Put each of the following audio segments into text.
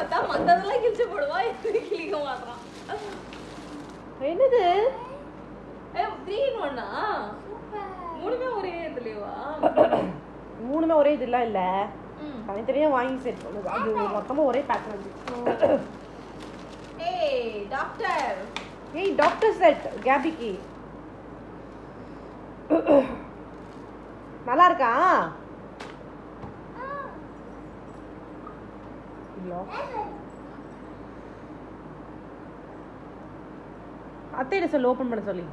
பார்த்தா மத்ததெல்லாம் கிழிச்சு போடுவா இது கிழிக்க மாட்டான் என்னது த்ரீ இன் ஒன்னா மூணுமே ஒரே இதுலயேவா மூணுமே ஒரே இதெல்லாம் இல்லை ம் தனித்தனியாக வாங்கி செட் பண்ணுது அது மொத்தமாக ஒரே பேக் வந்து ஏய் டாக்டர் ஏய் டாக்டர் செட் கேபிக்கு நல்லா இருக்கா இல்ல அத்தையிட சொல்லு ஓப்பன் பண்ண சொல்லி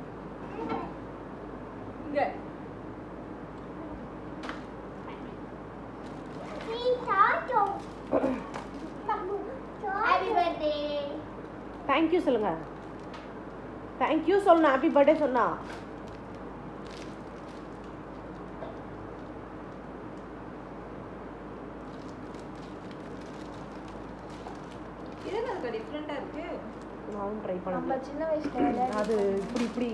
இங்க Happy birthday. தேங்க்யூ சொல்லுங்க தேங்க்யூ சொல்லணும் ஹாப்பி பர்த்டே சொன்னா இது எனக்கு டிஃப்ரெண்டா இருக்கு நானும் ட்ரை நம்ம பண்ணேன் சின்ன வயசுல விளையாடி- அது இப்படி இப்படி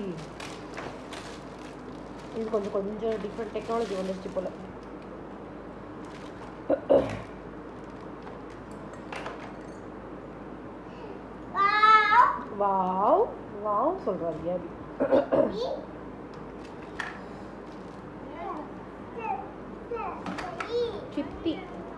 இது கொஞ்சம் கொஞ்சம் டிஃப்ரெண்ட் டெக்னாலஜி வந்துருச்சு போல Wow. வாவ் வாவ் சொல்றாரு கேபி சித்தி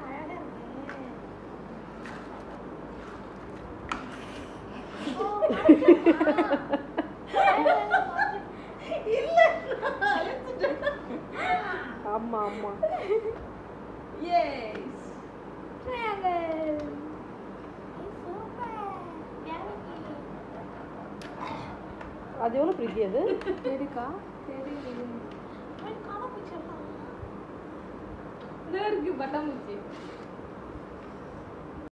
இல்ல நான் அழிச்சிட்டேன் ஆமா ஆமா எஸ் Travel. அது எவ்வளோ பிரிக்கி அது இருக்கா தெரியல இதோ இருக்கு பட்டாம்பூச்சி